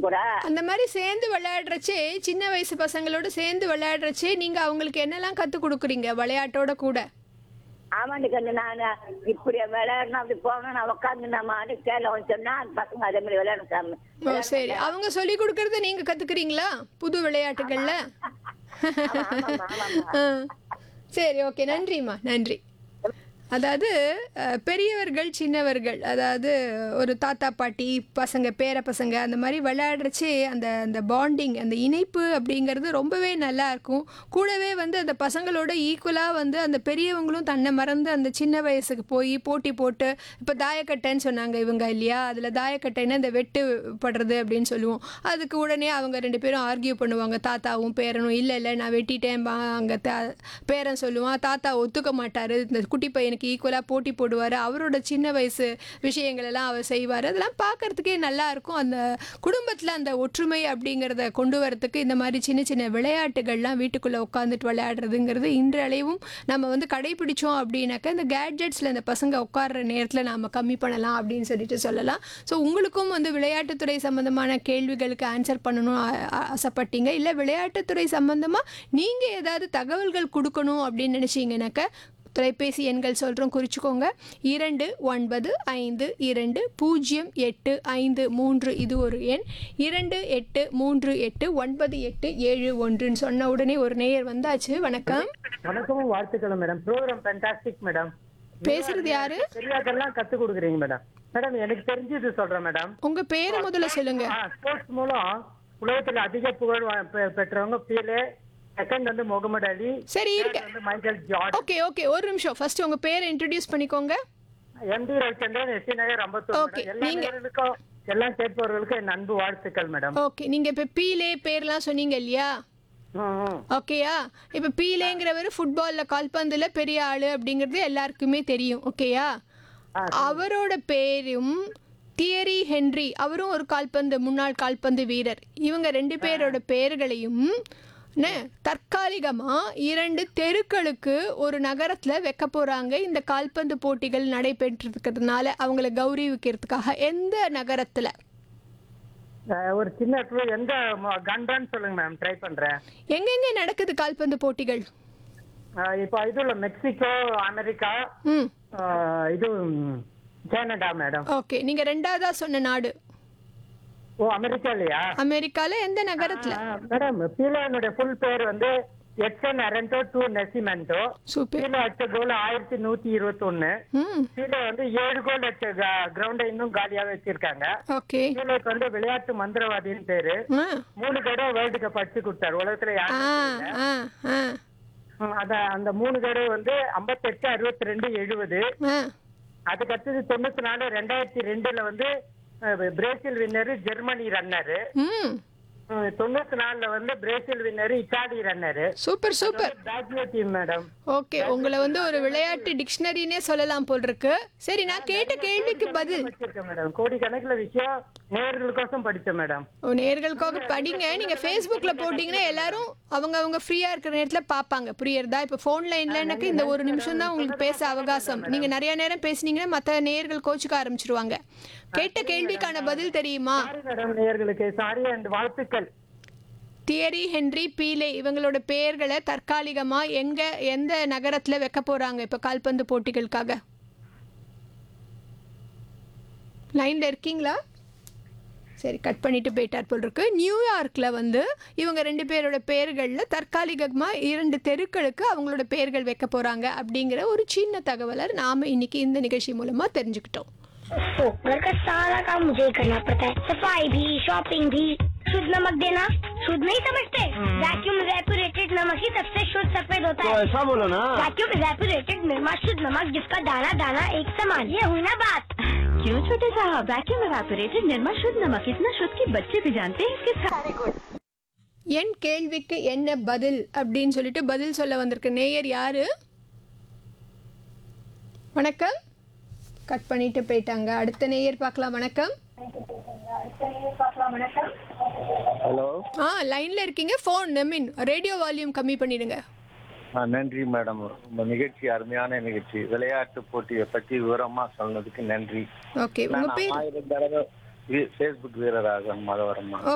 கூட அந்த மாதிரி சேர்ந்து விளையாடுறச்சே சின்ன வயசு பசங்களோட சேர்ந்து விளையாடுறச்சே நீங்க அவங்களுக்கு என்னெல்லாம் கத்து கொடுக்குறீங்க விளையாட்டோட கூட ஆமாண்டி கண்ணு நான் இப்படி விளையாடணும் அப்படி போகணும் நான் உட்காந்து நம்ம அது கேள்வி சொன்னா அந்த பசங்க அதே மாதிரி விளையாடணும் சாமி ஓ சரி அவங்க சொல்லி கொடுக்கறத நீங்க கத்துக்கிறீங்களா புது விளையாட்டுகள்ல ஆமாம்மா, ஆமாம்மா. ஆ. சரி ஓகே நன்றிம்மா நன்றி அதாவது அஹ், பெரியவர்கள் சின்னவர்கள் அதாவது ஒரு தாத்தா பாட்டி பசங்க பேர பசங்க அந்த மாதிரி விளையாடுறச்சே அந்த அந்த பாண்டிங் அந்த இணைப்பு அப்படிங்கிறது ரொம்பவே நல்லா இருக்கும் கூடவே வந்து அந்த பசங்களோட ஈக்குவலாக வந்து அந்த பெரியவங்களும் தன்னை மறந்து அந்த சின்ன வயசுக்கு போய் போட்டி போட்டு இப்போ தாயக்கட்டைன்னு சொன்னாங்க இவங்க இல்லையா அதில் தாயக்கட்டைன்னா இந்த வெட்டு படுறது அப்படின்னு சொல்லுவோம் அதுக்கு உடனே அவங்க ரெண்டு பேரும் ஆர்கியூ பண்ணுவாங்க தாத்தாவும் பேரனும் இல்லை இல்லை நான் வெட்டிட்டேன் பா அங்கே தா பேரன் சொல்லுவான் தாத்தா ஒத்துக்க மாட்டார் இந்த குட்டி பையனுக்கு ஈக்குவலாக போட்டி போடுவார் அவரோட சின்ன வயசு விஷயங்கள் எல்லாம் அவர் செய்வார் அதெல்லாம் பார்க்கறதுக்கே நல்லா இருக்கும் அந்த குடும்பத்தில் அந்த ஒற்றுமை அப்படிங்கிறத கொண்டு வரதுக்கு இந்த மாதிரி சின்ன சின்ன விளையாட்டுகள்லாம் வீட்டுக்குள்ளே உட்காந்துட்டு விளையாடுறதுங்கிறது இன்றளவும் நம்ம வந்து கடைபிடிச்சோம் அப்படின்னாக்கா இந்த கேட்ஜெட்ஸில் இந்த பசங்க உட்கார்ற நேரத்தில் நாம் கம்மி பண்ணலாம் அப்படின்னு சொல்லிட்டு சொல்லலாம் ஸோ உங்களுக்கும் வந்து விளையாட்டுத்துறை சம்மந்தமான கேள்விகளுக்கு ஆன்சர் பண்ணணும் ஆ- ஆ- ஆசைப்பட்டீங்க இல்லை விளையாட்டுத்துறை சம்மந்தமாக நீங்கள் ஏதாவது தகவல்கள் கொடுக்கணும் அப்படின்னு நினச்சிங்கனாக்கா தொலைபேசி எண்கள் சொல்கிறோம் குறிச்சிக்கோங்க இரண்டு ஒன்பது ஐந்து இரண்டு பூஜ்ஜியம் எட்டு ஐந்து மூன்று இது ஒரு எண் இரண்டு எட்டு மூன்று எட்டு ஒன்பது எட்டு ஏழு ஒன்றுன்னு சொன்ன உடனே ஒரு நேயர் வந்தாச்சு வணக்கம் வணக்கம் வாழ்த்துக்கள் மேடம் ப்ரோக்ராம் ஃபேண்டாஸ்டிக் மேடம் பேசுறது யாரு தெரியாதெல்லாம் கத்து கொடுக்குறீங்க மேடம் மேடம் எனக்கு தெரிஞ்சது சொல்றேன் மேடம் உங்க பேரை முதல்ல சொல்லுங்க ஸ்போர்ட்ஸ் மூலம் உலகத்துல அதிக புகழ் வா- பெ- பெற்றவங்க பீலே செகண்ட் வந்து முகமது அலி சரி இருக்க third வந்து மைக்கேல் ஜார்ஜ் ஓகே ஓகே ஒரு நிமிஷம் ஃபர்ஸ்ட் உங்க பேரை இன்ட்ரடியூஸ் பண்ணிக்கோங்க MD Ravichandran S T Nagar Ambattur Okay, madam எல்லா நீங்க- நேயர்களுக்கும் எல்லாம் கேட்பவர்களுக்கும் என் அன்பு வாழ்த்துக்கள் மேடம் ஓகே நீங்க இப்ப பீலே பேர்லாம் சொன்னீங்க இல்லையா ம், ம். ஓகேயா இப்போ பீலேங்கிறவர் ஃபுட்பாலில் கால்பந்துல பெரிய ஆளு அப்படிங்கிறது எல்லாருக்குமே தெரியும் ஓகேயா ஆ, அவரோட பேரும் தியரி ஹென்றி அவரும் ஒரு கால்பந்து முன்னாள் கால்பந்து வீரர் இவங்க ரெண்டு பேரோட பேர்களையும் என்ன, தற்காலிகமா இரண்டு தெருக்களுக்கு ஒரு நகரத்துல வைக்க போறாங்க இந்த கால்பந்து போட்டிகள் நடைபெற்றிருக்கிறதுனால அவங்கள கௌரவிக்கிறதுக்காக எந்த நகரத்துல அஹ், ஒரு சின்ன clue, எந்த கண்டான்னு சொல்லுங்க மேம் ட்ரை பண்றேன் எங்கெங்க நடக்குது கால்பந்து போட்டிகள் அஹ், இப்போ இதுல மெக்சிகோ அமெரிக்கா ம் அஹ், இது ம், கனடா மேடம் ஓகே நீங்க ரெண்டாவதா சொன்ன நாடு ஓ அமெரிக்காலயா அமெரிக்கால எந்த நகரத்துல மேடம் பீலானுடைய ஃபுல் பேர் வந்து Edson Arantes do Nascimento super Pele அடிச்ச கோல் ஆயிரத்தி நூத்தி இருபத்தி ஒண்ணு ம் பீலா வந்து ஏழு கோல் அடிச்ச கிரவுண்டை இன்னும் காலியாவே வச்சிருக்காங்க ஓகே பீலாக்கு வந்து விளையாட்டு மந்திரவாதின்னு பேரு ஆ மூணு தடவை வேர்ல்டு கப் அடிச்சு கொடுத்தாரு உலகத்துல ஆ யாரும் ஆ ஆ ம், அத அந்த மூணு தடவை வந்து ஐம்பத்தெட்டு அறுபத்தி ரெண்டு எழுபது ஆ அதுக்கு அடுத்தது தொண்ணூத்தி நாலு ரெண்டாயிரத்தி ரெண்டுல வந்து அஹ், பிரேசில் வின்னரு ஜெர்மனி ரன்னரு ம் தொண்ணூத்தி நாலுல வந்து Brazil winner Italy runner super super பேட்மியன் டீம் மேடம் ஓகே உங்களை வந்து ஒரு விளையாட்டு டிக்ஷனரினே சொல்லலாம் போல் இருக்கு சரி நான் கேட்ட கேள்விக்கு பதில் படிச்சிருக்கேன் மேடம் கோடி கணக்குல விஷயம் நேர்களுக்கோசம் படிச்சேன் மேடம் ஓ, நேர்களுக்காக படிங்க நீங்க ஃபேஸ்புக்கில் போட்டிங்கன்னா எல்லாரும் அவங்க அவங்க ஃப்ரீயா இருக்கிற நேரத்தில் பார்ப்பாங்க புரியுறதா இப்போ ஃபோன் லைன்லனாக்க இந்த ஒரு நிமிஷம் தான் உங்களுக்கு பேச அவகாசம் நீங்க நிறைய நேரம் பேசுனீங்கன்னா மற்ற நேர்கள் கோச்சுக்க ஆரம்பிச்சிருவாங்க கேட்ட கேள்விக்கான பதில் தெரியுமா சாரி மேடம் நேர்களுக்கு சாரி அண்ட் வாழ்த்துக்கள் தியரி ஹென்றி பீலே இவங்களோட பெயர்களை தற்காலிகமா எங்க எந்த நகரத்துல வைக்க போறாங்க இப்ப கால்பந்து போட்டிகளுக்காக லைன்ல இருக்கீங்களா சரி கட் பண்ணிட்டு போயிட்டார் போல் இருக்கு நியூயார்க்ல வந்து இவங்க ரெண்டு பேரோட பெயர்களில் தற்காலிகமா இரண்டு தெருக்களுக்கு அவங்களோட பெயர்கள் வைக்க போறாங்க அப்படிங்கிற ஒரு சின்ன தகவலை நாம இன்னைக்கு இந்த நிகழ்ச்சி மூலமா தெரிஞ்சுக்கிட்டோம் तो घर का सारा काम मुझे ही करना पड़ता है सफाई भी शॉपिंग भी शुद्ध नमक देना शुद्ध नहीं समझते वैक्यूम रेपुरेटेड नमक ही सबसे शुद्ध सफेद होता है ऐसा बोलो ना वैक्यूम रेपुरेटेड निर्मा शुद्ध नमक जिसका दाना दाना एक समान ये हुई ना बात क्यों छोटे साहब वैक्यूम एवापोरेटेड निर्मा शुद्ध नमक इतना शुद्ध कि बच्चे भी जानते हैं इसके सारे என் கேள்விக்கு என்ன பதில் அப்படின்னு சொல்லிட்டு பதில் சொல்ல வந்திருக்க நேயர் யாரு வணக்கம் கட் பண்ணிட்டு போயிட்டாங்க அடுத்த நேயர் பார்க்கலாம் வணக்கம் ஹலோ ஆ லைன்ல இருக்கீங்க phone I mean radio volume கம்மி பண்ணிடுங்க நன்றி மேடம் உங்க நிகழ்ச்சி அருமையான நிகழ்ச்சி விளையாட்டு போட்டியை பற்றி விவரமா சொன்னதுக்கு நன்றி ஓகே உங்க நான் பேர் ஆயிரம் தடவை ஃபேஸ்புக் வீரராக மதவரமா